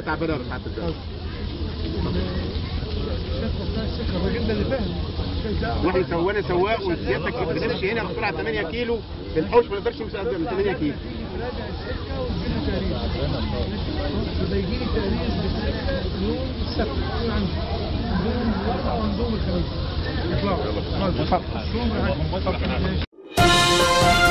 تعبانه ولا ساعات الدرس الراجل ده اللي فاهم واحنا سوانا سواق وسيادتك بنمشي هنا بسرعه 8 كيلو في الحوش ما نقدرش نمشي اكتر من 8 كيلو راجع السكه ويجيلي تاريخ يبقى يجيلي تاريخ بالسكه يوم السبت يكون عندي عندهم الاربع وعندهم الخميس يطلعوا الصبح